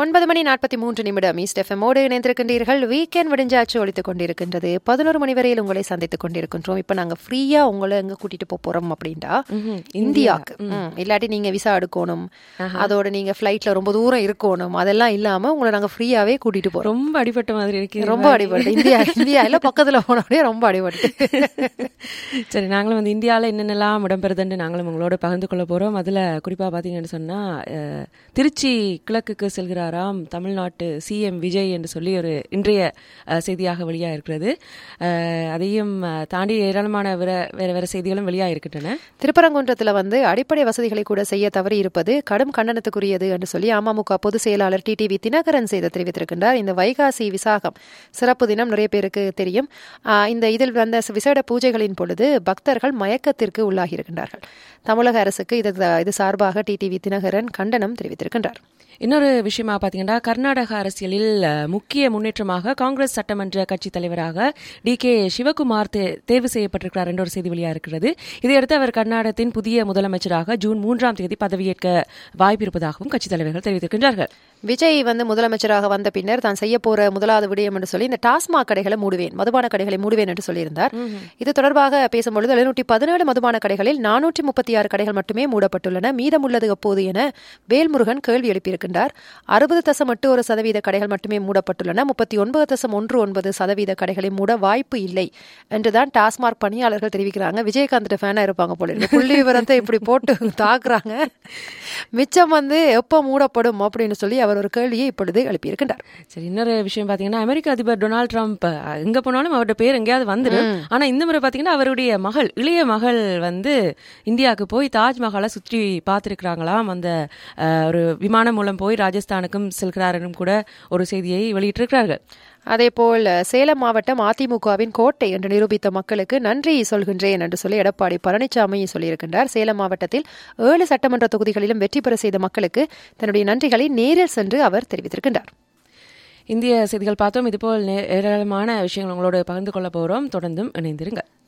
ஒன்பது மணி நாற்பத்தி மூன்று நிமிடம் ஈஸ்ட் எஃப்எம்மோடு இணைந்திருக்கின்றீர்கள் வீக்கெண்ட் விடிஞ்சாச்சு ஒழித்துக் கொண்டிருக்கின்றது பதினோரு மணி வரையில் உங்களை சந்தித்துக் கொண்டிருக்கின்றோம் இப்போ நாங்க ஃப்ரீயா உங்களை எங்க கூட்டிட்டு போப் போறோம் அப்படின்டா இந்தியாவுக்கு ம், இல்லாட்டி நீங்க விசா எடுக்கணும் அதோட நீங்க ஃபிளைட்ல ரொம்ப தூரம் இருக்கணும் அதெல்லாம் இல்லாம உங்களை நாங்க ஃப்ரீயாவே கூட்டிட்டு போறோம் ரொம்ப அடிபட்ட மாதிரி இருக்கு ரொம்ப அடிபட்டு இந்தியா இந்தியா இல்ல பக்கத்துல போனோடனே ரொம்ப அடிபட்டு சரி நாங்களும் வந்து இந்தியாவில் என்னென்னலாம் இடம்பெறுதுன்னு நாங்களும் உங்களோட பகிர்ந்து கொள்ள போகிறோம் அதில் குறிப்பாக பார்த்தீங்கன்னு சொன்னால் திருச்சி கிழக்குக்கு செல்கிறாராம் தமிழ்நாட்டு சிஎம் விஜய் என்று சொல்லி ஒரு இன்றைய அஹ், செய்தியாக வெளியாக இருக்கிறது அஹ், அதையும் அஹ், தாண்டி ஏராளமான வேற வேறு வேறு செய்திகளும் வெளியாக இருக்கின்றன திருப்பரங்குன்றத்துல வந்து அடிப்படை வசதிகளை கூட செய்ய தவறி இருப்பது கடும் கண்டனத்துக்குரியது என்று சொல்லி அமமுக பொதுச் செயலாளர் டிடிவி தினகரன் செய்த தெரிவித்திருக்கின்றார் இந்த வைகாசி விசாகம் சிறப்பு தினம் நிறைய பேருக்கு தெரியும் ஆஹ் இந்த இதில் வந்த விசேட பூஜைகளின் பொழுது பக்தர்கள் மயக்கத்திற்கு உள்ளாகியிருக்கின்றார்கள் தமிழக அரசுக்கு இது இது சார்பாக டிடிவி தினகரன் கண்டனம் தெரிவித்திருக்கின்றார் இன்னொரு விஷயமா பார்த்தீங்கன்னா கர்நாடக அரசியலில் அஹ், முக்கிய முன்னேற்றமாக காங்கிரஸ் சட்டமன்ற கட்சித் தலைவராக டி கே சிவகுமார் தே- தேர்வு செய்யப்பட்டிருக்கிறார் என்ற ஒரு செய்தி வெளியாக இருக்கிறது இதையடுத்து அவர் கர்நாடகத்தின் புதிய முதலமைச்சராக ஜூன் மூன்றாம் தேதி பதவியேற்க வாய்ப்பிருப்பதாகவும் கட்சித் தலைவர்கள் தெரிவித்திருக்கின்றார்கள் விஜய் வந்து முதலமைச்சராக வந்த பின்னர் தான் செய்ய போற முதலாவது விடயம் என்று சொல்லி இந்த டாஸ்மாக் கடைகளை மூடுவேன் மதுபான கடைகளை மூடுவேன் என்று சொல்லியிருந்தார் இது தொடர்பாக பேசும்பொழுது எழுநூற்றி பதினேழு மதுபான கடைகளில் நானூற்றி முப்பத்தி ஆறு கடைகள் மட்டுமே மூடப்பட்டுள்ளன மீதமுள்ளது எப்போது என வேல்முருகன் கேள்வி எழுப்பியிருக்கின்றார் அறுபது தசம் எட்டு ஒரு சதவீத கடைகள் மட்டுமே மூடப்பட்டுள்ளன முப்பத்தி ஒன்பது தசம் ஒன்று ஒன்பது சதவீத கடைகளை மூட வாய்ப்பு இல்லை என்றுதான் டாஸ்மாக் பணியாளர்கள் தெரிவிக்கிறாங்க விஜயகாந்த் ஃபேனா இருப்பாங்க போல இருக்கு புள்ளி விவரத்தை இப்படி போட்டு தாக்குறாங்க மிச்சம் வந்து எப்போ மூடப்படும் அப்படின்னு சொல்லி அவர் ஒரு கேள்வியை இப்பொழுது எழுப்பியிருக்கின்றார் சரி இன்னொரு விஷயம் பாத்தீங்கன்னா அமெரிக்க அதிபர் டொனால்ட் ட்ரம்ப் அஹ், எங்க போனாலும் அவருடைய பேர் எங்கேயாவது வந்துடும் ஆனா இந்த முறை பாத்தீங்கன்னா அவருடைய மகள் இளைய மகள் வந்து இந்தியாவுக்கு போய் தாஜ்மஹாலை சுற்றி பார்த்திருக்கிறாங்களாம் அந்த அஹ், ஒரு விமானம் மூலம் போய் ராஜஸ்தானுக்கும் செல்கிறாரும் கூட ஒரு செய்தியை வெளியிட்டிருக்கிறார்கள் அதேபோல் சேலம் மாவட்டம் அதிமுகவின் கோட்டை என்று நிரூபித்த மக்களுக்கு நன்றி சொல்கின்றேன் என்று சொல்லி எடப்பாடி பழனிசாமி சொல்லியிருக்கின்றார் சேலம் மாவட்டத்தில் ஏழு சட்டமன்ற தொகுதிகளிலும் வெற்றி பெற செய்த மக்களுக்கு தன்னுடைய நன்றிகளை நேரில் சென்று அவர் தெரிவித்திருக்கின்றார் இந்திய செய்திகள் பார்த்தோம் இதுபோல் நே- ஏராளமான விஷயங்கள் உங்களோட பகிர்ந்து கொள்ள போறோம் தொடர்ந்தும் இணைந்திருங்க